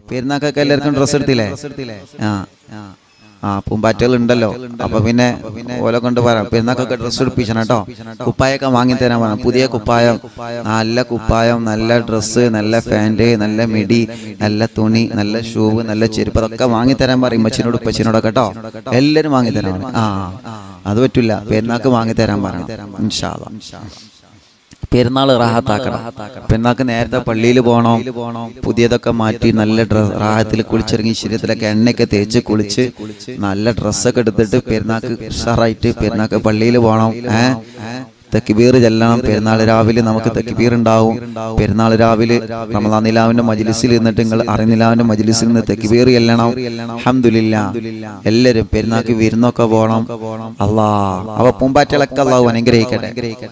പെരുന്നാക്കൊക്കെ എല്ലാവർക്കും ഡ്രസ്സ് എടുത്തില്ലേ ആ ആ പൂമ്പാറ്റകൾ ഉണ്ടല്ലോ അപ്പൊ പിന്നെ ഓലെ കൊണ്ട് പറയാം പെരുന്നാക്കൊക്കെ ഡ്രസ്സ് എടുപ്പിച്ചണം കേട്ടോ കുപ്പായൊക്കെ വാങ്ങി തരാൻ പറയാം പുതിയ കുപ്പായം നല്ല കുപ്പായം നല്ല ഡ്രസ്സ് നല്ല പാൻറ് നല്ല മിടി നല്ല തുണി നല്ല ഷൂവ് നല്ല ചെരുപ്പ് അതൊക്കെ വാങ്ങി തരാൻ പറയും ഉമ്മച്ചിനോട് ഉപ്പച്ചിനോടൊക്കെ കേട്ടോ എല്ലാരും വാങ്ങി തരാൻ പറയും. ആ അത് പറ്റില്ല പെരുന്നാക്ക് വാങ്ങി തരാൻ പറയണം ഇൻഷാ അല്ലാ. പെരുന്നാൾ റാഹത്താക്കണം പെരുന്നാൾക്ക് നേരത്തെ പള്ളിയിൽ പോകണം പുതിയതൊക്കെ മാറ്റി നല്ല ഡ്രസ് റാഹത്തിൽ കുളിച്ചിറങ്ങി ശരീരത്തിലൊക്കെ എണ്ണയൊക്കെ തേച്ച് കുളിച്ച് നല്ല ഡ്രസ്സൊക്കെ എടുത്തിട്ട് പെരുന്നാൾക്ക് ഉഷാറായിട്ട് പെരുന്നാൾക്ക് പള്ളിയിൽ പോകണം ഏഹ് തെക്കിബീർ ചെല്ലണം പെരുന്നാൾ രാവിലെ നമുക്ക് തെക്കിബീർ ഉണ്ടാവും പെരുന്നാൾ രാവിലെ റമദാൻ നിലാവിന്റെ മജ്ലിസിൽ നിന്നിട്ട് നിങ്ങൾ അറിനിലാവിന്റെ മജ്ലിസിൽ നിന്ന് തെക്കിബീർ ചെല്ലണം അഹമ്മദില്ല എല്ലാരും പെരുന്നാൾക്ക് വിരുന്നൊക്കെ പോകണം അല്ലാ അവ പൂമ്പാറ്റകളൊക്കെ അള്ളാഹു അനുഗ്രഹിക്കട്ടെ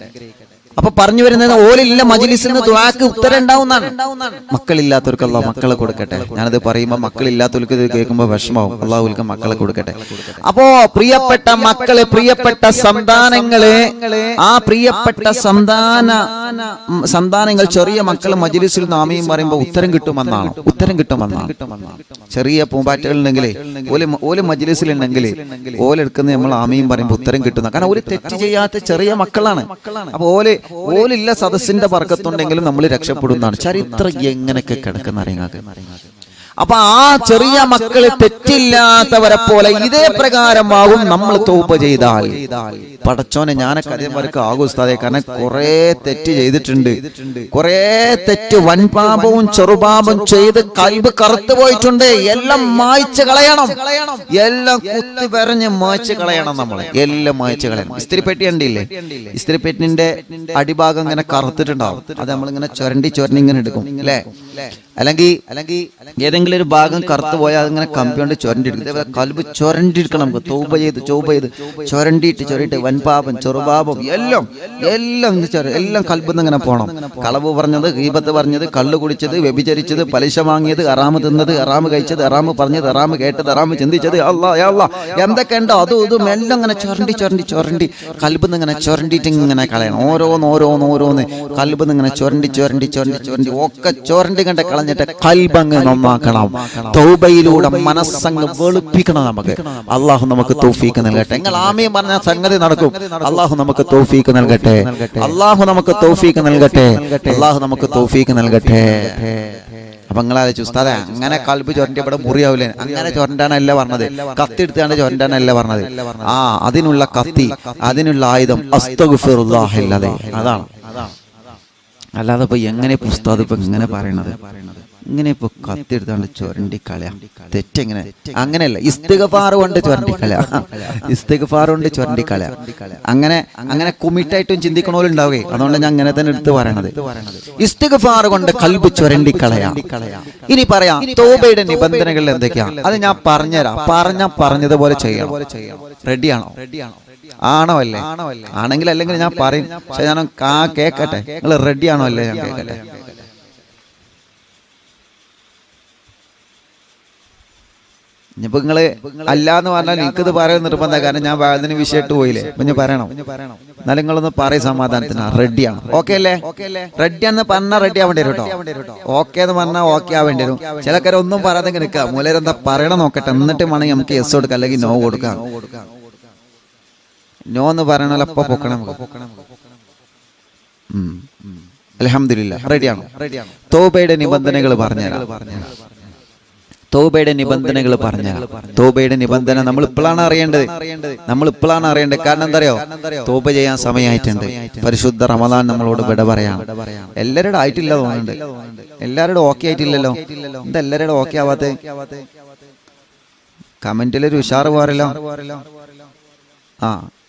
അപ്പൊ പറഞ്ഞു വരുന്നത് ഓലില്ല മജിലിസിൽ നിന്ന് ദ്വാക്ക് ഉത്തരം ഉണ്ടാവുന്നതാണ് മക്കളില്ലാത്തവർക്ക് അള്ളാഹ് മക്കളെ കൊടുക്കട്ടെ ഞാനത് പറയുമ്പോൾ മക്കളില്ലാത്തവർക്ക് ഇത് കേൾക്കുമ്പോൾ വിഷമാവും അള്ളാഹുൽക്ക് മക്കളെ കൊടുക്കട്ടെ അപ്പോ പ്രിയപ്പെട്ട മക്കളെ പ്രിയപ്പെട്ട സന്താനങ്ങളെ ആ പ്രിയപ്പെട്ട സന്താന ഉം, സന്താനങ്ങൾ ചെറിയ മക്കൾ മജിലിസിൽ നിന്ന് ആമയും പറയുമ്പോൾ ഉത്തരം കിട്ടുമെന്നാണ് ഉത്തരം കിട്ടുമെന്നാണ് ചെറിയ പൂമ്പാറ്റകൾ ഉണ്ടെങ്കിലേ ഓല് മ- ഓല് മജിലിസിൽ ഉണ്ടെങ്കിൽ ഓലെടുക്കുന്ന നമ്മൾ ആമയും പറയുമ്പോൾ ഉത്തരം കിട്ടുന്ന കാരണം ഒരു തെറ്റ് ചെയ്യാത്ത ചെറിയ മക്കളാണ് അപ്പൊ ഓല് ഓലില്ല സദസ്സിന്റെ വർക്കത്തുണ്ടെങ്കിലും നമ്മൾ രക്ഷപ്പെടുന്നതാണ് ചരിത്രം എങ്ങനെയൊക്കെ കിടക്കുന്ന അറിയാങ്ങൾക്ക് അപ്പൊ ആ ചെറിയ മക്കള് തെറ്റില്ലാത്തവരെ പോലെ ഇതേ പ്രകാരമാവും നമ്മൾ തോപ്പ് ചെയ്താൽ പടച്ചോനെ ഞാനൊക്കെ അതേമാർക്ക് ആകും ഉസ്താദെ കാരണം കുറെ തെറ്റ് ചെയ്തിട്ടുണ്ട് കുറെ തെറ്റ് വൻപാപവും ചെറുപാപം ചെയ്ത് കൽബ് കറുത്തു പോയിട്ടുണ്ട് എല്ലാം മായ്ച്ചു കളയണം എല്ലാം കുത്തി വരഞ്ഞ് മായ്ച്ചു കളയണം നമ്മളെ എല്ലാം മായ്ച്ചു കളയണം ഇസ്തിരിപ്പെട്ടി കണ്ടില്ലേ ഇസ്തിരിപ്പെട്ടിന്റെ അടിഭാഗം ഇങ്ങനെ കറുത്തിട്ടുണ്ടാവും അത് നമ്മളിങ്ങനെ ചുരണ്ടി ചുരണ്ടി ഇങ്ങനെ എടുക്കും അല്ലേ അല്ലെങ്കിൽ അല്ലെങ്കിൽ ഏതെങ്കിലും ഒരു ഭാഗം കറുത്തു പോയാൽ അതിങ്ങനെ കമ്പി കൊണ്ട് ചുരണ്ടിടും ഇതേപോലെ കൽബ് ചുരണ്ടിരിക്കണം നമുക്ക് തൗബ ചെയ്ത് ചൗബ ചെയ്ത് ചുരണ്ടിയിട്ട് ചുരണ്ടിട്ട് വൻപാപം ചെറുപാപം എല്ലാം എല്ലാം ഇന്ന് ചുര- എല്ലാം കൽബിന്ന് ഇങ്ങനെ പോണം കളവ് പറഞ്ഞത് ഗീപത്ത് പറഞ്ഞത് കള്ളു കുടിച്ചത് വ്യഭിചരിച്ചത് പലിശ വാങ്ങിയത് അറാമ് തിന്നത് അറാമ് കഴിച്ചത് അറാമ് പറഞ്ഞത് അറാമ് കേട്ടത് അറാമ് ചിന്തിച്ചത് അല്ലാ യാ അല്ലാ എന്തൊക്കെ ഉണ്ടോ അതും ഇതും എല്ലാം ഇങ്ങനെ ചുരണ്ടി ചുരണ്ടി ചുരണ്ടി കൽബിന്ന് ഇങ്ങനെ ചുരണ്ടിയിട്ട് ഇങ്ങനെ കളയണം ഓരോന്ന് ഓരോന്ന് ഓരോന്ന് കൽബിന്ന് ഇങ്ങനെ ചുരണ്ടി ചുരണ്ടി ചുരണ്ടി ചുരണ്ടി ഒക്കെ ചുരണ്ടി കണ്ട കളഞ്ഞിട്ട് കൽബങ്ങ് നന്നാക്കണം തൗബയിലൂടെ മനസ്സങ്ങ് വെളുപ്പിക്കണം നമുക്ക് അള്ളാഹു നമുക്ക് തൗഫീക്ക് നൽകട്ടെ നിങ്ങൾ ആമയും പറഞ്ഞ സംഗതി നടക്കും അള്ളാഹു നമുക്ക് തൗഫീക്ക് നൽകട്ടെ അള്ളാഹു നമുക്ക് തൗഫീക്ക് നൽകട്ടെ അള്ളാഹു നമുക്ക് തൗഫീക്ക് നൽകട്ടെ അപ്പൊ നിങ്ങളാലോചിച്ചു ഉസ്താദെ അങ്ങനെ കൽബ് ചൊരണ്ടി ഇവിടെ മുറിയാവില്ലേ അങ്ങനെ ചൊരണ്ടാനല്ല പറഞ്ഞത് കത്തി എടുത്താണ് ചൊരണ്ടാനല്ല പറഞ്ഞത് ആ അതിനുള്ള കത്തി അതിനുള്ള ആയുധം അസ്തഗുഫിറുല്ലാഹില്ലതെ അതാണ് അല്ലാതെ ഇപ്പൊ എങ്ങനെ ഇപ്പൊ ഉസ്താദ് ഇപ്പൊ ഇങ്ങനെ പറയണത് ഇങ്ങനെ ഇപ്പൊ കത്തിയെടുത്താണ്ട് ചുരണ്ടി കളയാ തെറ്റെങ്ങനെ അങ്ങനെയല്ല ഇസ്തിഗഫാർ കൊണ്ട് ചുരണ്ടി കളയാ ഇസ്തിഗഫാർ കൊണ്ട് ചുരണ്ടി കളയാ അങ്ങനെ അങ്ങനെ കുമിട്ടായിട്ടും ചിന്തിക്കണോലും ഉണ്ടാവുകയെ അതുകൊണ്ട് ഞാൻ അങ്ങനെ തന്നെ എടുത്ത് പറയണത് ഇസ്തിഗഫാർ കൊണ്ട് കൽബ് ചുരണ്ടി കളയാ ഇനി പറയാം തോബയുടെ നിബന്ധനകൾ എന്തൊക്കെയാ അത് ഞാൻ പറഞ്ഞുതരാം പറഞ്ഞ പറഞ്ഞതുപോലെ ചെയ്യണം റെഡിയാണോ ആണോ അല്ലേ ആണെങ്കിൽ അല്ലെങ്കിൽ ഞാൻ പറയും പക്ഷെ ഞാൻ കാ കേക്കട്ടെ നിങ്ങൾ റെഡി ആണോ അല്ലേ ഞാൻ കേക്കട്ടെ ഇനിയിപ്പോ നിങ്ങള് അല്ലാന്ന് പറഞ്ഞാൽ എനിക്കിത് പറയാൻ നിർബന്ധം കാരണം ഞാൻ വാതിന് വിഷയമായിട്ട് പോയില്ലേ ഇപ്പൊ ഞാൻ പറയണം എന്നാലും നിങ്ങളൊന്ന് പറയും സമാധാനത്തിന് റെഡിയാണ് ഓക്കെ അല്ലേ റെഡി എന്ന് പറഞ്ഞാൽ റെഡി ആവേണ്ടി വരും കേട്ടോ ഓക്കെ എന്ന് പറഞ്ഞാൽ ഓക്കെ ആവേണ്ടി വരും ചിലക്കാരെ ഒന്നും പറയാതെ നിൽക്കുക മൂലരെന്താ പറയണം നോക്കട്ടെ എന്നിട്ട് വേണമെങ്കിൽ നമുക്ക് എസ് കൊടുക്കാം അല്ലെങ്കിൽ നോ കൊടുക്കാം നോ എന്ന് പറയണല്ലോ അപ്പൊ പൊക്കണം അലഹമില്ല റെഡിയാണോ തോബയുടെ നിബന്ധനകൾ പറഞ്ഞുതരാം തോബയുടെ നിബന്ധനകൾ പറഞ്ഞുതരാം തോബയുടെ നിബന്ധന നമ്മൾ ഇപ്പോഴാണ് അറിയേണ്ടത് നമ്മൾ ഇപ്പോഴാണ് അറിയേണ്ടത് കാരണം എന്താ അറിയോ തോബ ചെയ്യാൻ സമയമായിട്ടുണ്ട് പരിശുദ്ധ റമദാൻ നമ്മളോട് വിട പറയാം എല്ലാവരുടെ ആയിട്ടില്ല തോന്നുന്നുണ്ട് എല്ലാവരുടെ ഓക്കെ ആയിട്ടില്ലല്ലോ എന്താ എല്ലാവരുടെ ഓക്കെ ആവാത്തെ കമന്റിലൊരു ഉഷാറ് പോരല്ലോ ആ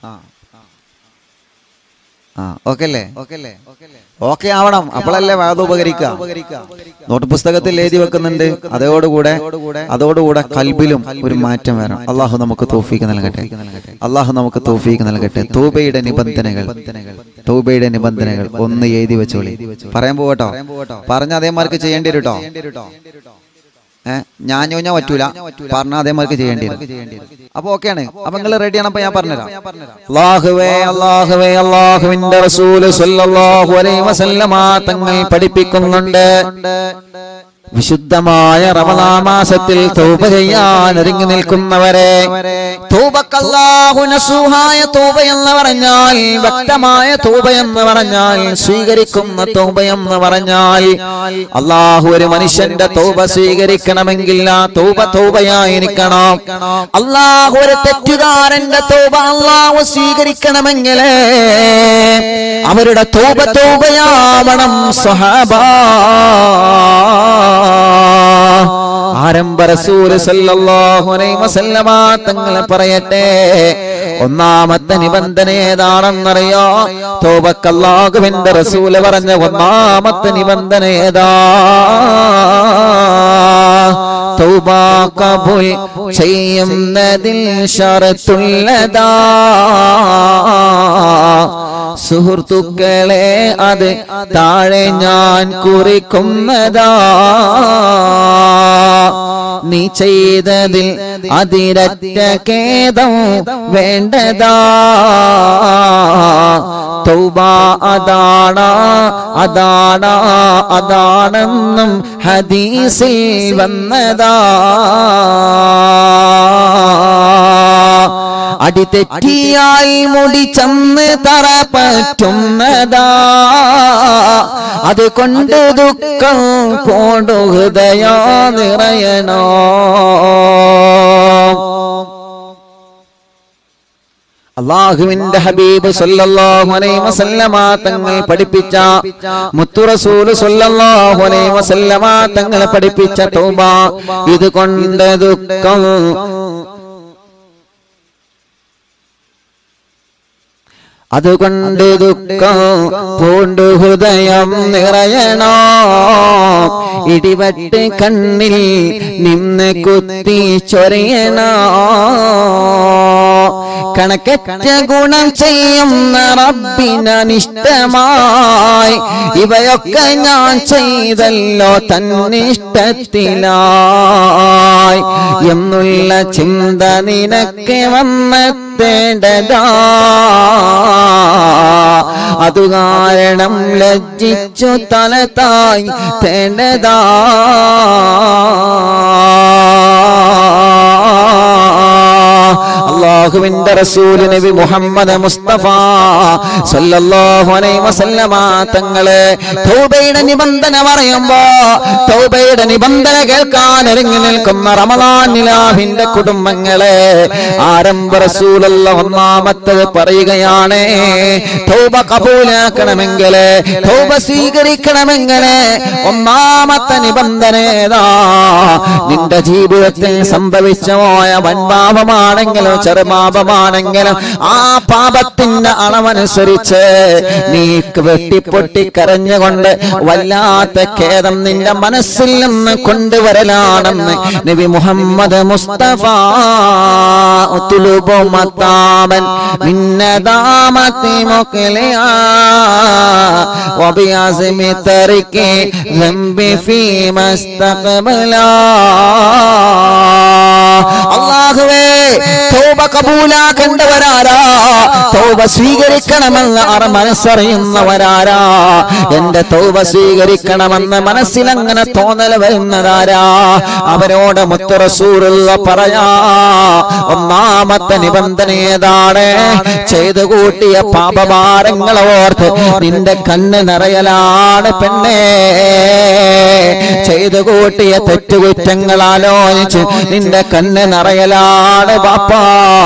ആ ഓക്കെ അല്ലേ ഓക്കെ ആവണം അപ്പോഴല്ലേ വാദം ഉപകരിക്കുക നോട്ട് പുസ്തകത്തിൽ എഴുതി വെക്കുന്നുണ്ട് അതോടുകൂടെ അതോടുകൂടെ കൽബിലും ഒരു മാറ്റം വരണം അള്ളാഹു നമുക്ക് തോഫീക്ക് നൽകട്ടെ അള്ളാഹു നമുക്ക് തോഫീക്ക് നൽകട്ടെ തൂബയുടെ നിബന്ധനകൾ തൂബയുടെ നിബന്ധനകൾ ഒന്ന് എഴുതി വെച്ചോളി പറയാൻ പോകട്ടോ പറഞ്ഞ അതേമാർക്ക് ചെയ്യേണ്ടി വരും കേട്ടോ ഏഹ് ഞാൻ ചോദിച്ചാൽ പറ്റൂല പറഞ്ഞ അതേമാർക്ക് ചെയ്യേണ്ടി വരും അപ്പൊ ഓക്കെയാണ് അപ്പൊ നിങ്ങൾ റെഡിയാണ് അപ്പൊ ഞാൻ പറഞ്ഞുതരാം അല്ലാഹുവേ അല്ലാഹുവേ അല്ലാഹുവിന്റെ റസൂല് സ്വല്ലല്ലാഹു അലൈഹി വസല്ലമ തങ്ങൾ പഠിപ്പിക്കുന്നുണ്ട് വിശുദ്ധമായ റമദാ മാസത്തിൽ തൗബ ചെയ്യാൻ ഒരുങ്ങി നിൽക്കുന്നവരെ തൗബക്കല്ലാഹു നസൂഹായ തൗബ എന്ന് പറഞ്ഞാൽ വ്യക്തമായ തൗബ എന്ന് പറഞ്ഞാൽ സ്വീകരിക്കുന്ന തൗബ എന്ന് പറഞ്ഞാൽ അള്ളാഹു ഒരു മനുഷ്യന്റെ തൗബ സ്വീകരിക്കണമെങ്കിൽ ആ തൗബ തൗബയായിരിക്കണം അള്ളാഹു ഒരു തെറ്റുകാരന്റെ തൗബ അള്ളാഹു സ്വീകരിക്കണമെങ്കിൽ അവരുടെ തൗബ തൗബയാവണം സ്വഹാബാ ആരംഭ റസൂല് സല്ലല്ലാഹു അലൈഹി വസല്ലമ തങ്ങൾ പറയട്ടെ ഒന്നാമത്തെ നിബന്ധന ഏതാണെന്നറിയോ തോബക്കല്ലാഹുവിന്റെ റസൂല് പറഞ്ഞ ഒന്നാമത്തെ നിബന്ധന ഏതാ തൗബ കബൂൽ ചെയ്യുന്നതിൽ ഷറത്തുള്ളതാ സുഹൃത്തുക്കളെ അത് താഴെ ഞാൻ കുറിക്കുന്നതാ നീ ചെയ്തതിൽ അതിരറ്റ ഖേദം വേണ്ടതാ തൗബ അതാണ അതാണ അതാണെന്നും ഹദീസിൽ വന്നതാ അടിതെറ്റിയാൽ മുടി ചന്ന് തറ പറ്റുന്നതാ അതുകൊണ്ട് ദുഃഖം കൊണ്ടു ഹൃദയ നിറയണോ അള്ളാഹുവിന്റെ ഹബീബ് സല്ലല്ലാഹു അലൈഹി വസല്ലമ തങ്ങൾ പഠിപ്പിച്ച മുത്തു റസൂൽ സല്ലല്ലാഹു അലൈഹി വസല്ലമ തങ്ങൾ പഠിപ്പിച്ച തൗബ ഇത് കൊണ്ട് ദുഃഖം അതുകൊണ്ട് ദുഃഖം പൂണ്ടു ഹൃദയം നിറയണോ ഇടിവട്ട് കണ്ണിൽ നിന്ന് കുത്തി ചൊറിയണോ കണക്കറ്റ ഗുണം ചെയ്യുന്ന റബ്ബിനനിഷ്ടമായി ഇവയൊക്കെ ഞാൻ ചെയ്തല്ലോ തന്നിഷ്ടത്തിലായി എന്നുള്ള ചിന്ത നിനക്ക് വന്നെത്തേണ്ടതാ അതു കാരണം ലജ്ജിച്ചു തലതായി തേണ്ടതാ അള്ളാഹുവിന്റെ റസൂൽ നബി മുഹമ്മദ് മുസ്തഫ സല്ലല്ലാഹു അലൈഹി വസല്ലമ തങ്ങളെ തൗബയുടെ നിബന്ധന പറയുമ്പോ തൗബയുടെ നിബന്ധന കേൾക്കാൻ ഒരുങ്ങി നിൽക്കുന്ന റമദാൻ നിലാഹിന്റെ കുടുംബങ്ങളെ ആരംഭ റസൂലുള്ള ഒന്നാമത്തത് പറയുകയാണ് തൗബ കബൂലാക്കണമെങ്കിൽ തൗബ സ്വീകരിക്കണമെങ്കിൽ ഒന്നാമത്തെ നിബന്ധന ഏതാ നിന്റെ ജീവിതത്തിൽ സംഭവിച്ച പോയ വൻപാപമാണെങ്കിലും ചെറുപാപമാണെങ്കിലും ആ പാപത്തിന്റെ അളവനുസരിച്ച് നീ വെട്ടിപ്പൊട്ടി കരഞ്ഞുകൊണ്ട് വല്ലാത്ത ഖേദം നിന്റെ മനസ്സിൽ നിന്ന് കൊണ്ടുവരലാണെന്ന് നബി മുഹമ്മദ് മുസ്തഫ ഉത്തുലുബു മത്താമൻ മിന്നദാമത്തി മുഖ്ലിയാ وبعزم ترك ذنب فيما استقبلا അള്ളാഹുവേ തൗബ കബൂലാക്കേണ്ടവരാരാ തൗബ സ്വീകരിക്കണമെന്ന് അറ മനസ്സറിയുന്നവരാരാ എന്റെ തൗബ സ്വീകരിക്കണമെന്ന് മനസ്സിൽ അങ്ങനെ തോന്നൽ വരുന്നതാരാ അവരോട് മുത്തറസൂറുള്ള പറയാ ഒന്നാമത്തെ നിബന്ധന ഏതാണ് ചെയ്തു കൂട്ടിയ പാപഭാരങ്ങളെ ഓർത്ത് നിന്റെ കണ്ണ് നിറയലാണ് പെണ്ണേ ചെയ്തു കൂട്ടിയ തെറ്റുകുറ്റങ്ങൾ ആലോചിച്ച് നിന്റെ കണ്ണ് നിറയലാണ് ബാപ്പാ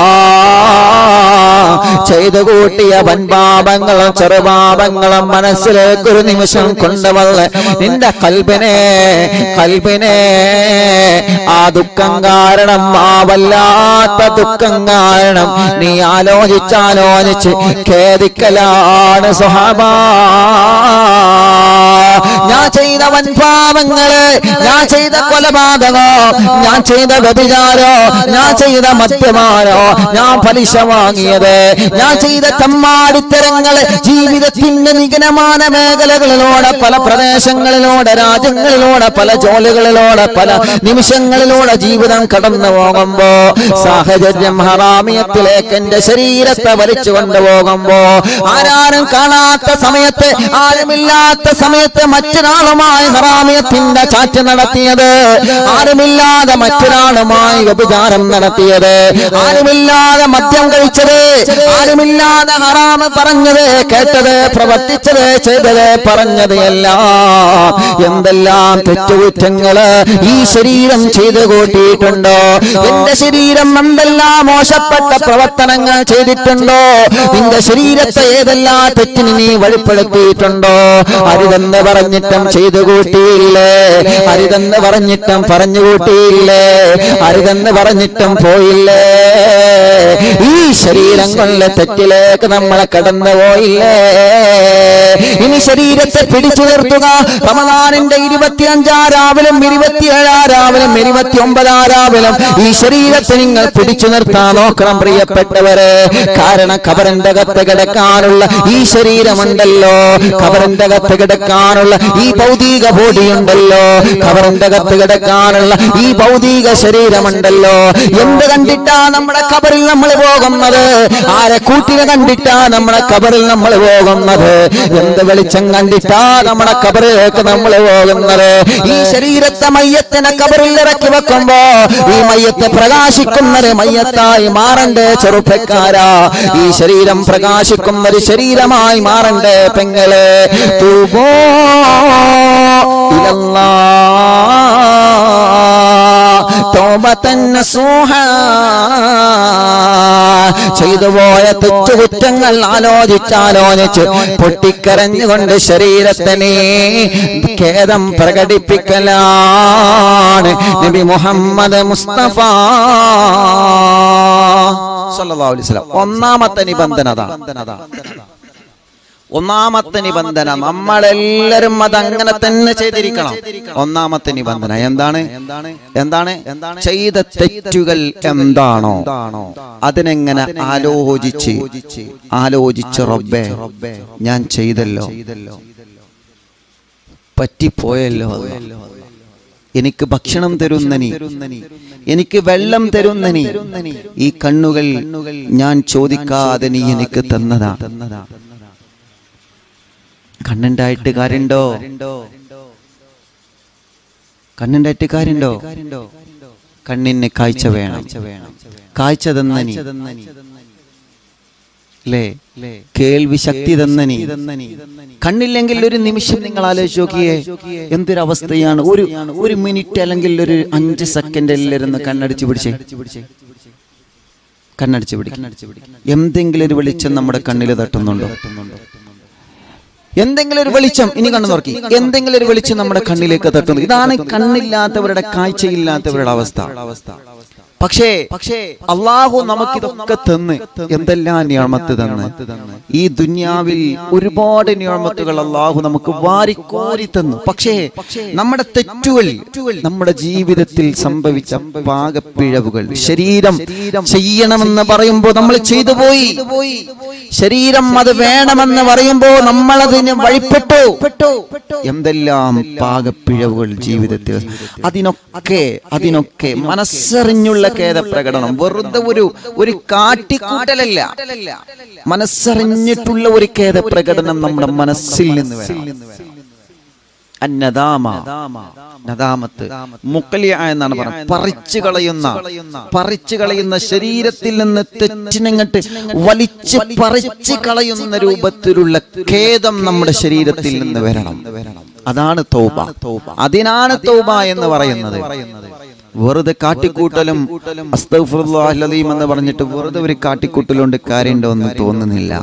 ചെയ്തു കൂട്ടിയ വൻപാപങ്ങളും ചെറുപാപങ്ങളും മനസ്സിലേക്ക് ഒരു നിമിഷം കൊണ്ടുവന്ന് നിന്റെ കൽബിനെ കൽബിനെ ആ ദുഃഖം കാരണം ആ വല്ലാത്ത ദുഃഖം കാരണം നീ ആലോചിച്ചാലോചിച്ച് ഖേദിക്കലാണ് സുഹാബാ ഞാൻ ചെയ്ത വൻപാപങ്ങള് ഞാൻ ചെയ്ത കൊലപാതകോ ഞാൻ ചെയ്ത വ്യഭിചാരോ ഞാൻ ചെയ്ത മദ്യമാനോ ഞാൻ പലിശ വാങ്ങിയത് ഞാൻ ചെയ്ത തമ്മാടിത്തരങ്ങള് ജീവിതത്തിന്റെ നിഗനமான മേഖലകളിലൂടെ പല പ്രദേശങ്ങളിലൂടെ രാജ്യങ്ങളിലൂടെ പല ജോലികളിലൂടെ പല നിമിഷങ്ങളിലൂടെ ജീവിതം കടന്നു പോകുമ്പോ സാഹചര്യം ഹറാമിയത്തിലേക്ക് എന്റെ ശരീരത്തെ വലിച്ചു കൊണ്ടുപോകുമ്പോ ആരാരും കാണാത്ത സമയത്ത് ആരുമില്ലാത്ത സമയത്ത് സമയത്ത് മറ്റൊരാളുമായി ഹറാമിയത്തിന്റെ ചാറ്റ് നടത്തിയത് ആരുമില്ലാതെ മറ്റൊരാളുമായി വ്യഭിചാരം നടത്തിയത് ആരുമില്ലാതെ മദ്യം കഴിച്ചത് ആരുമില്ലാതെ ഹറാമ് പറഞ്ഞത് കേട്ടത് പ്രവർത്തിച്ചത് ചെയ്തത് പറഞ്ഞത് എല്ലാം എന്തെല്ലാം തെറ്റുകുറ്റങ്ങള് ഈ ശരീരം ചെയ്തു കൂട്ടിയിട്ടുണ്ടോ എന്റെ ശരീരം എന്തെല്ലാം മോശപ്പെട്ട പ്രവർത്തനങ്ങൾ ചെയ്തിട്ടുണ്ടോ നിന്റെ ശരീരത്തെ ഏതെല്ലാം തെറ്റിന് നീ വഴിപ്പെടുത്തിയിട്ടുണ്ടോ അരുതെന്ന് പറഞ്ഞിട്ടും ചെയ്തു കൂട്ടിയില്ലേ അരുതെന്ന് പറഞ്ഞിട്ടും പറഞ്ഞു കൂട്ടിയില്ലേ അരുതെന്ന് പറഞ്ഞിട്ടും പോയില്ലേ ഈ ശരീരം കൊണ്ട് തെറ്റിലേക്ക് നമ്മളെ കടന്നു പോയില്ലേ ഇനി ശരീരത്തെ പിടിച്ചു നിർത്തുക റമദാനിന്റെ ഇരുപത്തിയഞ്ചാം രാവിലും ഇരുപത്തിയേഴാം രാവിലും ഇരുപത്തി ഒമ്പതാം രാവിലും ഈ ശരീരത്തെ നിങ്ങൾ പിടിച്ചു നിർത്താൻ നോക്കണം പ്രിയപ്പെട്ടവരെ കാരണം കബറിന്റെ അകത്ത് കിടക്കാനുള്ള ഈ ശരീരമുണ്ടല്ലോ കബറിന്റെ അകത്ത് കിടക്കാനുള്ള ഈ ഭൗതിക ബോഡിയുണ്ടല്ലോ കബറിന്റെ അകത്ത് കിടക്കാനുള്ള ഈ ഭൗതിക ശരീരമുണ്ടല്ലോ എന്ത് കണ്ടിട്ടാ നമ്മുടെ കബറിൽ നമ്മൾ പോകുന്നത് ആരെ കൂട്ടിനെ കണ്ടിട്ടാ നമ്മുടെ കബറിൽ നമ്മൾ പോകുന്നത് എന്ത് വെളിച്ചം കണ്ടിട്ടാ നമ്മുടെ കബറിലേക്ക് നമ്മൾ പോകുന്നത് ഈ ശരീരത്തെ മയ്യത്തിനെ കബറിൽ ഇറക്കി വെക്കുമ്പോ ഈ മയ്യത്തെ പ്രകാശിക്കുന്നത് മയ്യത്തായി മാറണ്ടേ ചെറുപ്പക്കാരാ ഈ ശരീരം പ്രകാശിക്കുന്ന ഒരു ശരീരമായി മാറണ്ടേ പെങ്ങളെ തൂബോ ഇലല്ലാ തോബത്തൻ നസൂഹാ ചെയ്തു പോയ തെറ്റുകുറ്റങ്ങൾ ആലോചിച്ചാലോചിച്ച് പൊട്ടിക്കരഞ്ഞുകൊണ്ട് ശരീരത്തിനെ ഖേദം പ്രകടിപ്പിക്കലാണ് നബി മുഹമ്മദ് മുസ്തഫ സല്ലല്ലാഹു അലൈഹി വസല്ലം ഒന്നാമത്തെ നിബന്ധന അതാ ഒന്നാമത്തെ നിബന്ധന നമ്മളെല്ലാരും അത് അങ്ങനെ തന്നെ ചെയ്തിരിക്കണം ഒന്നാമത്തെ നിബന്ധന എന്താണ് എന്താണ് എന്താണ് ചെയ്ത തെറ്റുകൾ എന്താണോ അതിനെങ്ങനെ ആലോചിച്ച് ആലോചിച്ച് റബ്ബേ ഞാൻ ചെയ്തല്ലോ പറ്റിപ്പോയല്ലോ അല്ലാ. എനിക്ക് ഭക്ഷണം തരുന്നനി എനിക്ക് വെള്ളം തരുന്നനി ഈ കണ്ണുകൾ ഞാൻ ചോദിക്കാതെ നീ എനിക്ക് തന്നതാ കണ്ണുണ്ടായിട്ട് കാര്യണ്ടോ കണ്ണുണ്ടായിട്ട് കാര്യണ്ടോ കണ്ണിന് കാഴ്ച വേണം കാഴ്ച തന്നനി അല്ലേ കേൾവി ശക്തി തന്നനി കണ്ണില്ലെങ്കിൽ ഒരു നിമിഷം നിങ്ങൾ ആലോചിച്ച് നോക്കിയേ എന്തൊരവസ്ഥയാണ് ഒരു ഒരു മിനിറ്റ് അല്ലെങ്കിൽ ഒരു അഞ്ച് സെക്കൻഡ് എല്ലാവരും കണ്ണടിച്ച് പിടിച്ചേ കണ്ണടിച്ച് പിടിക്കും എന്തെങ്കിലും ഒരു വെളിച്ചം നമ്മുടെ കണ്ണിൽ തട്ടുന്നുണ്ടോ എന്തെങ്കിലും ഒരു വെളിച്ചം ഇനി കണ്ണു നോക്കി എന്തെങ്കിലും ഒരു വെളിച്ചം നമ്മുടെ കണ്ണിലേക്ക് തട്ടുന്നു ഇതാണ് കണ്ണില്ലാത്തവരുടെ കാഴ്ചയില്ലാത്തവരുടെ അവസ്ഥ പക്ഷേ പക്ഷേ അള്ളാഹു നമുക്കിതൊക്കെ തന്ന് എന്തെല്ലാം നിയമത്ത് തന്ന് ഈ ദുന്യാവിൽ ഒരുപാട് നിയമത്തുകൾ അള്ളാഹു നമുക്ക് വാരിക്കോരി തന്നു പക്ഷേ നമ്മുടെ തെറ്റുകൾ നമ്മുടെ ജീവിതത്തിൽ സംഭവിച്ച പാകപ്പിഴവുകൾ ശരീരം ചെയ്യണമെന്ന് പറയുമ്പോൾ നമ്മൾ ചെയ്തു പോയി ശരീരം അത് വേണമെന്ന് പറയുമ്പോൾ നമ്മൾ അതിന് വഴിപ്പെട്ടു എന്തെല്ലാം പാകപ്പിഴവുകൾ ജീവിതത്തിൽ അതിനൊക്കെ അതിനൊക്കെ മനസ്സറിഞ്ഞുള്ള ഖേദപ്രകടനം വെറുതെ ഒരു ഒരു കാട്ടിക്കൂട്ടലല്ല മനസ്സറിഞ്ഞിട്ടുള്ള ഒരു ഖേദപ്രകടനം നമ്മുടെ മനസ്സിൽ നിന്ന് വേണം അന്നദാമ നദാമത്ത് മുക്കലിയ എന്നാണ് പറയുന്നത് പറിച്ചു കളയുന്ന പറിച്ചു കളയുന്ന ശരീരത്തിൽ നിന്ന് തെറ്റിനങ്ങട്ട് വലിച്ച് പറിച്ചു കളയുന്ന രൂപത്തിലുള്ള ഖേദം നമ്മുടെ ശരീരത്തിൽ നിന്ന് വരണം അതാണ് തൗബ അതിനാണ് തൗബ എന്ന് പറയുന്നത് വെറുതെ കാട്ടിക്കൂട്ടലും അസ്തഗ്ഫിറുല്ലാഹൽ അലീം എന്ന് പറഞ്ഞിട്ട് വെറുതെ ഒരു കാട്ടിക്കൂട്ടലുകൊണ്ട് കാര്യമുണ്ടോ എന്ന് തോന്നുന്നില്ല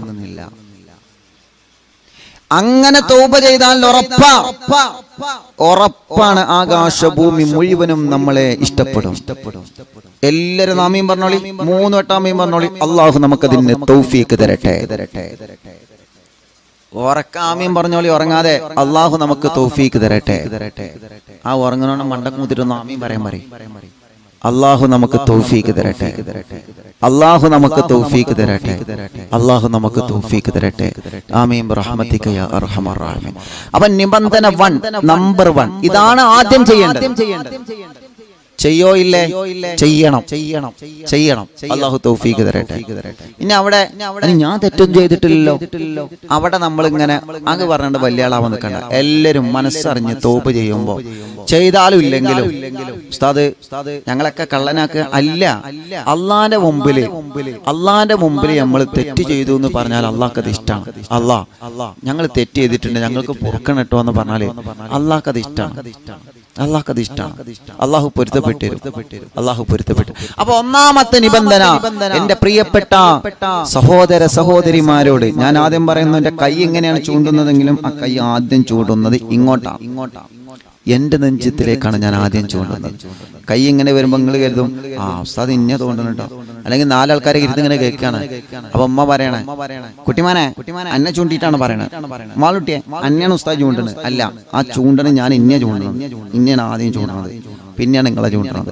അങ്ങനെ തോപ ചെയ്താൽ ഉറപ്പാ ഉറപ്പാണ് ആകാശഭൂമി മുഴുവനും നമ്മളെ ഇഷ്ടപ്പെടും എല്ലാരും നാമയും പറഞ്ഞോളി മൂന്ന് വട്ടാമയും പറഞ്ഞോളി അള്ളാഹു നമുക്കതിന് തൗഫീക്ക് തരട്ടെ തരട്ടെ ഉറക്കാമയും പറഞ്ഞോളി ഉറങ്ങാതെ അള്ളാഹു നമുക്ക് തൗഫീക്ക് തരട്ടെ തരട്ടെ ആ ഉറങ്ങണോണം മണ്ടക്ക് മുതിരുന്ന ആമയും പറയാൻ പറയും അള്ളാഹു നമുക്ക് തൗഫീക്ക് തരട്ടെ അള്ളാഹു നമുക്ക് തൗഫീക്ക് തരട്ടെ അള്ളാഹു നമുക്ക് തൗഫീക്ക് തരട്ടെ ആമീൻ റഹ്മത്തിക യാ അർഹമർ റഹീം അപ്പൊ നിബന്ധന വൺ നമ്പർ വൺ ഇതാണ് ആദ്യം ചെയ്യേണ്ടത് ചെയ്യോ ഇല്ലേ ചെയ്യണം ചെയ്യണം ചെയ്യണം അള്ളാഹു തൗഫീക്ക് തരട്ടെ ഇനി അവിടെ ഇനി ഞാൻ തെറ്റൊന്നും ചെയ്തിട്ടില്ലല്ലോ അവിടെ നമ്മൾ ഇങ്ങനെ അങ്ങ് പറഞ്ഞിട്ട് വലിയ ആളാവാൻ നിൽക്കണ്ട എല്ലാവരും മനസ്സറിഞ്ഞ് തോപ്പ് ചെയ്യുമ്പോ ചെയ്താലും ഇല്ലെങ്കിലും ഉസ്താദ് ഞങ്ങളൊക്കെ കള്ളനാക്ക് അല്ല അള്ളാന്റെ മുമ്പില് അള്ളാന്റെ മുമ്പിൽ നമ്മൾ തെറ്റ് ചെയ്തു എന്ന് പറഞ്ഞാൽ അള്ളാഹ്ക്ക് അത് ഇഷ്ടമാണ് അള്ളാഹ് ഞങ്ങൾ തെറ്റ് ചെയ്തിട്ടുണ്ട് ഞങ്ങൾക്ക് പൊറുക്കണം കേട്ടോ എന്ന് പറഞ്ഞാല് അള്ളാഹ്ക്ക് അത് ഇഷ്ടമാണ് അള്ളാഹ്ക്ക് അത് ഇഷ്ടമാണ് അള്ളാഹു പൊരുത്തപ്പെട്ടു അള്ളാഹു പൊരുത്തപ്പെട്ടു അപ്പൊ ഒന്നാമത്തെ നിബന്ധന എന്റെ പ്രിയപ്പെട്ട സഹോദര സഹോദരിമാരോട് ഞാൻ ആദ്യം പറയുന്നു എന്റെ കൈ എങ്ങനെയാണ് ചൂണ്ടുന്നതെങ്കിലും ആ കൈ ആദ്യം ചൂണ്ടുന്നത് ഇങ്ങോട്ടാണ് ഇങ്ങോട്ടാണ് എന്റെ നെഞ്ചത്തിലേക്കാണ് ഞാൻ ആദ്യം ചൂണ്ടുന്നത് കൈ ഇങ്ങനെ വരുമ്പോ നിങ്ങൾ കരുതും ആ ഉസ്താദ് ഇന്നെ തോന്നുന്നു കേട്ടോ അല്ലെങ്കിൽ നാലാൾക്കാരെ ഇരുന്ന് ഇങ്ങനെ കേൾക്കാണ് അപ്പൊ അമ്മ പറയണേ കുട്ടിമാനെ കുട്ടിമാനെ അന്നെ ചൂണ്ടിയിട്ടാണ് പറയണത് മാളുട്ടിയെ അന്നെയാണ് ഉസ്താദ് ചൂണ്ടുന്നത് അല്ല ആ ചൂണ്ടണ് ഞാൻ ഇന്നെ ചൂണ്ടുന്നത് ഇന്നെയാണ് ആദ്യം ചൂണ്ടുന്നത് പിന്നെയാണ് നിങ്ങളെ ചൂണ്ടുന്നത്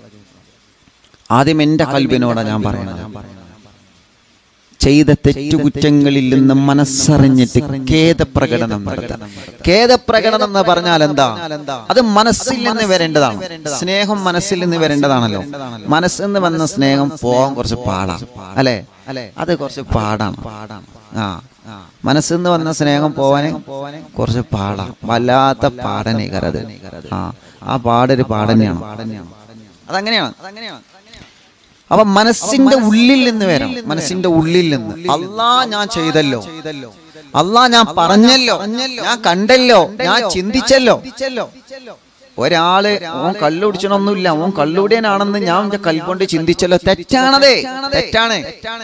ആദ്യം എന്റെ കൽബിനോടാണ് ഞാൻ പറയണത് ചെയ്ത തെറ്റുകുറ്റങ്ങളിൽ നിന്ന് മനസ്സറിഞ്ഞിട്ട് ഖേദപ്രകടനം നടത്താം ഖേദപ്രകടനം എന്ന് പറഞ്ഞാൽ എന്താ അത് മനസ്സിൽ നിന്ന് വരേണ്ടതാണ് സ്നേഹം മനസ്സിൽ നിന്ന് വരേണ്ടതാണല്ലോ മനസ്സിൽ നിന്ന് വന്ന സ്നേഹം പോകാൻ കുറച്ച് പാടാണ് അല്ലെ അത് കുറച്ച് പാടാണ് ആ മനസ്സിൽ നിന്ന് വന്ന സ്നേഹം പോവാന് കുറച്ച് പാടാ വല്ലാത്ത പാടനേകരത് ആ ആ പാടൊരു പാടനെയാണ് അതങ്ങനെയാണ് അതങ്ങനെയാണ് അപ്പൊ മനസ്സിന്റെ ഉള്ളിൽ നിന്ന് വരണം മനസ്സിന്റെ ഉള്ളിൽ നിന്ന് അല്ലാ ഞാൻ ചെയ്തല്ലോ അല്ലാ ഞാൻ പറഞ്ഞല്ലോ ഞാൻ കണ്ടല്ലോ ഞാൻ ചിന്തിച്ചല്ലോ ഒരാള് ഓൻ കള്ളുടിച്ചണൊന്നുമില്ല ഓൻ കള്ളുടിയനാണെന്ന് ഞാൻ എന്റെ കൽക്കൊണ്ട് ചിന്തിച്ചല്ലോ തെറ്റാണതേ തെറ്റാണ്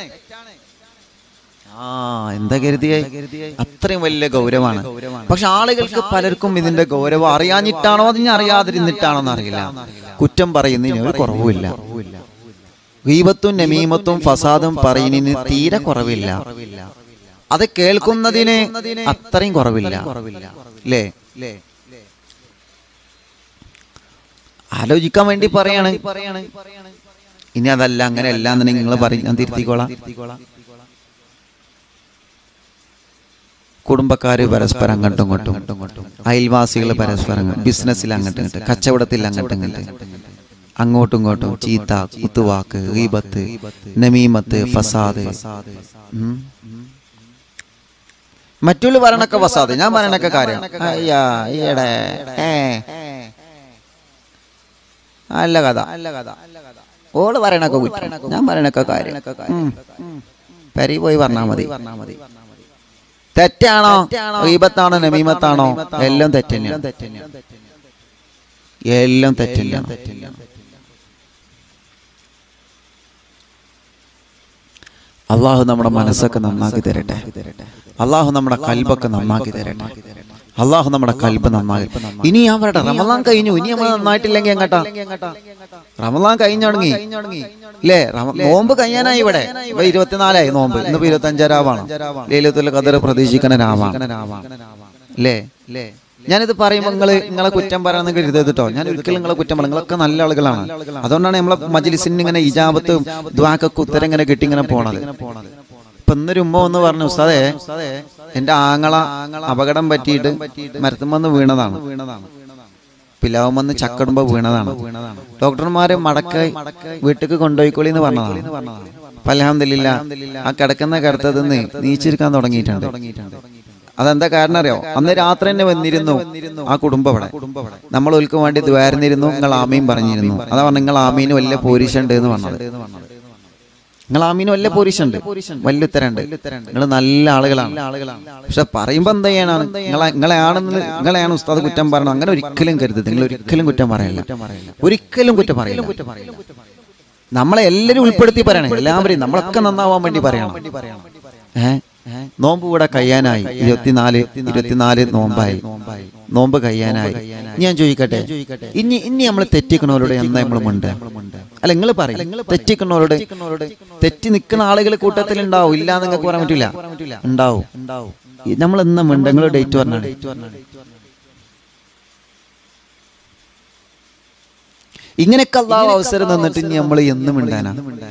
ആ എന്താ കരുതിയേ അത്രയും വലിയ ഗൗരവമാണ് പക്ഷെ ആളുകൾക്ക് പലർക്കും ഇതിന്റെ ഗൗരവം അറിയാഞ്ഞിട്ടാണോ അതിന് അറിയാതിരുന്നിട്ടാണോ എന്നറിയില്ല കുറ്റം പറയുന്നതിന് ഒരു കുറവുമില്ല ഗീബത്തും നമീമത്തും ഫസാദും പറയുന്നതിന് തീരെ കുറവില്ല അത് കേൾക്കുന്നതിന് അത്രയും കുറവില്ല അല്ലേ ആലോചിക്കാൻ വേണ്ടി പറയാണ് ഇനി അതല്ല അങ്ങനെ അല്ല എന്നുണ്ടെങ്കിൽ നിങ്ങൾ പറയും ഞാൻ തിരുത്തിക്കോളാം കുടുംബക്കാര് പരസ്പരം അങ്ങോട്ടും ഇങ്ങോട്ടും അയൽവാസികൾ പരസ്പരം ബിസിനസ്സിൽ അങ്ങോട്ടും ഇങ്ങോട്ടും കച്ചവടത്തിൽ അങ്ങോട്ടും ഇങ്ങോട്ടും അങ്ങോട്ടും ഇങ്ങോട്ടും ചീത്ത കുത്തുവാക്ക് ഗീബത്ത് നമീമത്ത് ഫസാദ് ഉം. മറ്റുള്ള പറയണൊക്കെ ഫസാദ് ഞാൻ പറയണൊക്കെ കാര്യം അയ്യാ ഈയിടെ ഏ അല്ല കഥ അല്ല കഥ ഓള് പറയണൊക്കെ കുറ്റം ഞാൻ പറയണൊക്കെ കാര്യം ഉം. പെരി പോയി പറഞ്ഞാ മതി പറഞ്ഞാ മതി തെറ്റാണോ ഗീബത്താണോ നമീമത്താണോ എല്ലാം തെറ്റന്നെയാണ് എല്ലാം തെറ്റന്നെയാണ് അള്ളാഹു നമ്മുടെ മനസ്സൊക്കെ നന്നാക്കി തരട്ടെ അള്ളാഹു നമ്മുടെ കൽബൊക്കെ നന്നാക്കി തരട്ടെ അള്ളാഹു നമ്മുടെ കൽബ് നന്നാക്കി ഇനി ഞാൻ പറയട്ടെ റമദാൻ കഴിഞ്ഞു ഇനി നമ്മൾ നന്നായിട്ടില്ലെങ്കിൽ എങ്ങട്ടാ റമദാൻ കഴിഞ്ഞു തുടങ്ങി അല്ലേ റമ- നോമ്പ് കഴിയാനായി ഇവിടെ ഇപ്പൊ ഇരുപത്തിനാലായി നോമ്പ് ഇന്നിപ്പോ ഇരുപത്തി അഞ്ചാം രാവാണ് ലീലത്തുൽ ഖദർ പ്രതീക്ഷിക്കുന്ന രാവാണ് അല്ലേ അല്ലേ ഞാനിത് പറയുമ്പോൾ നിങ്ങൾ നിങ്ങളെ കുറ്റം പറയാന്ന് കരുതരുത് കേട്ടോ ഞാൻ ഒരിക്കലും നിങ്ങളെ കുറ്റം പറയും നിങ്ങളൊക്കെ നല്ല ആളുകളാണ് അതുകൊണ്ടാണ് നമ്മളെ മജ്ലിസിന് ഇങ്ങനെ ഇജാബത്തും ദ്വാക്കൊക്കെ ഉത്തരം ഇങ്ങനെ കിട്ടി ഇങ്ങനെ പോണത് ഇപ്പൊ ഇന്നൊരു ഉമ്മ എന്ന് പറഞ്ഞു ഉസ്താദേ എന്റെ ആങ്ങള അപകടം പറ്റിയിട്ട് മരത്തുമെന്ന് വീണതാണ് പിലാവുമെന്ന് ചക്കടുമ്പോ വീണതാണ് ഡോക്ടർമാര് മടക്കായി വീട്ടിക്ക് കൊണ്ടുപോയിക്കോളി എന്ന് പറഞ്ഞതാണ് അപ്പൊ അൽഹംദുലില്ലാ ആ കിടക്കുന്ന കിടത്തത് നിന്ന് നീച്ചിരിക്കാൻ തുടങ്ങിയിട്ടുണ്ട് അതെന്താ കാരണം അറിയോ അന്ന് രാത്രി തന്നെ വന്നിരുന്നു ആ കുടുംബം അവിടെ നമ്മൾ ഒൽക്ക് വേണ്ടി ദ്വാരുന്നിരുന്നു നിങ്ങൾ ആമീൻ പറഞ്ഞിരുന്നു അതാ പറഞ്ഞ നിങ്ങൾ ആമീന് വലിയ പോരിശുണ്ട് എന്ന് പറഞ്ഞത് നിങ്ങൾ ആമീന് വലിയ പോരിശുണ്ട് വലിയ ഉത്തരണ്ട് നിങ്ങൾ നല്ല ആളുകളാണ് പക്ഷെ പറയുമ്പോ എന്താ ചെയ്യാനാണ് നിങ്ങളെ നിങ്ങളെ ആണെന്ന് നിങ്ങളെയാണ് ഉസ്താദ് കുറ്റം പറയുന്നത് അങ്ങനെ ഒരിക്കലും കരുതരുത് നിങ്ങൾ ഒരിക്കലും കുറ്റം പറയില്ല ഒരിക്കലും കുറ്റം പറയില്ല നമ്മളെ എല്ലാരും ഉൾപ്പെടുത്തി പറയണം എല്ലാവരെയും നമ്മളൊക്കെ നന്നാവാൻ വേണ്ടി പറയണം ഏഹ് നോമ്പ് ഇവിടെ കഴിയാനായി ഇരുപത്തിനാല് ഇരുപത്തിനാല് നോമ്പായി നോമ്പ് കഴിയാനായി ഇനി ഞാൻ ചോദിക്കട്ടെ ഇനി ഇനി നമ്മൾ തെറ്റിക്കണവരോട് എന്താ നമ്മൾ മുണ്ട് അല്ല നിങ്ങൾ പറയും തെറ്റിക്കണവരോട് തെറ്റി നിൽക്കുന്ന ആളുകൾ കൂട്ടത്തിൽ ഉണ്ടാവും ഇല്ല നിങ്ങൾക്ക് പറയാൻ പറ്റില്ല ഉണ്ടാവും നമ്മൾ എന്നാ മുണ്ട് നിങ്ങൾ ഡേറ്റ് പറഞ്ഞാണ് ഇങ്ങനെയൊക്കെ അള്ളാഹു അവസരം തന്നിട്ട് ഇനി നമ്മൾ എന്നും മിണ്ടാനാ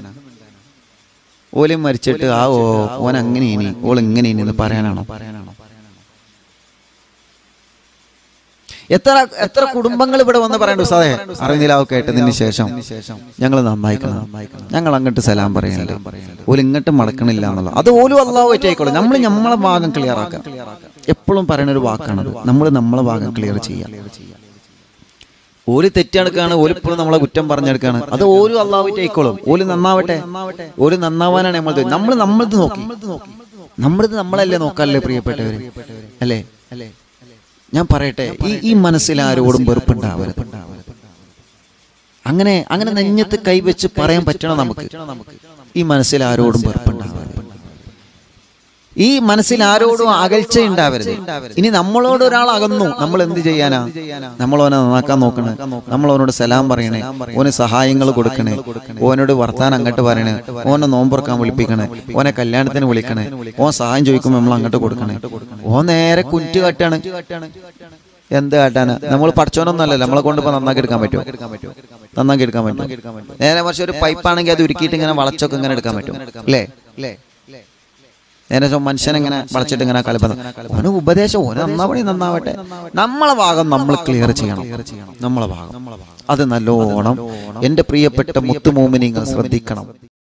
ഓലും മരിച്ചിട്ട് ആ ഓ ഓൻ അങ്ങനെ ഇനി ഓൾ ഇങ്ങനെ ഇനി എന്ന് പറയാനാണോ എത്ര എത്ര കുടുംബങ്ങൾ ഇവിടെ വന്ന് പറയണ്ട ഉസ്താദേ അറിഞ്ഞിലാവ് കേട്ടതിന് ശേഷം ഞങ്ങൾ നന്നായിക്കണം ഞങ്ങൾ അങ്ങോട്ട് സലാം പറയുന്നുണ്ട് ഓല് ഇങ്ങോട്ട് മടക്കണില്ല എന്നുള്ളത് അത് ഓലും അള്ളാഹു ആയിക്കോളും നമ്മൾ നമ്മളെ ഭാഗം ക്ലിയർ ആക്കാം എപ്പോഴും പറയുന്ന ഒരു വാക്കാണത് നമ്മൾ നമ്മളെ ഭാഗം ക്ലിയർ ചെയ്യാം ഓല് തെറ്റെടുക്കാണ് ഓല് ഇപ്പോഴും നമ്മളെ കുറ്റം പറഞ്ഞെടുക്കാണ് അത് ഓലും അള്ളാഹുയിട്ട് ആയിക്കോളും ഓല് നന്നാവട്ടെ ഓല് നന്നാവാനാണ് നമ്മൾ നമ്മൾ നമ്മളത് നോക്കി നമ്മളത് നമ്മളല്ലേ നോക്കാല്ലേ പ്രിയപ്പെട്ടവര് അല്ലേ അല്ലേ ഞാൻ പറയട്ടെ ഈ ഈ മനസ്സിൽ ആരോടും വെറുപ്പുണ്ടാവരുത് അങ്ങനെ അങ്ങനെ നെഞ്ഞത്ത് കൈവച്ച് പറയാൻ പറ്റണം നമുക്ക് ഈ മനസ്സിൽ ആരോടും വെറുപ്പുണ്ടാവരുത് ഈ മനസ്സിൽ ആരോടും അകൽച്ച ഉണ്ടാവരുത് ഇനി നമ്മളോട് ഒരാൾ അകന്നു നമ്മൾ എന്ത് ചെയ്യാനാ നമ്മൾ ഓനെ നന്നാക്കാൻ നോക്കണേ നമ്മൾ ഓനോട് സലാം പറയണേ ഓന് സഹായങ്ങൾ കൊടുക്കണേ ഓനോട് വർത്താനം അങ്ങോട്ട് പറയണേ ഓനെ നോമ്പുറക്കാൻ വിളിപ്പിക്കണേ ഓനെ കല്യാണത്തിന് വിളിക്കണേ ഓൻ സഹായം ചോദിക്കുമ്പോൾ നമ്മൾ അങ്ങോട്ട് കൊടുക്കണേ ഓൻ നേരെ കുറ്റു കാട്ടാണ് എന്ത് കാട്ടാന് നമ്മൾ പഠിച്ചോനൊന്നല്ലല്ലോ നമ്മളെ കൊണ്ട് ഇപ്പൊ നന്നാക്കി എടുക്കാൻ പറ്റുമോ നന്നാക്കി എടുക്കാൻ പറ്റും നേരെ പക്ഷെ ഒരു പൈപ്പാണെങ്കിൽ അത് ഉരുക്കിയിട്ട് ഇങ്ങനെ വളച്ചൊക്കെ ഇങ്ങനെ എടുക്കാൻ പറ്റും അല്ലേ നേരെ ചോ മനുഷ്യൻ ഇങ്ങനെ വളച്ചിട്ട് ഇങ്ങനെ കളിപ്പത് ഓന് ഉപദേശം ഓന് നന്നാവണി നന്നാവട്ടെ നമ്മളെ ഭാഗം നമ്മൾ ക്ലിയർ ചെയ്യണം നമ്മളെ ഭാഗം അത് നല്ലോണം എന്റെ പ്രിയപ്പെട്ട മുത്തുമോമിനിങ്ങൾ ശ്രദ്ധിക്കണം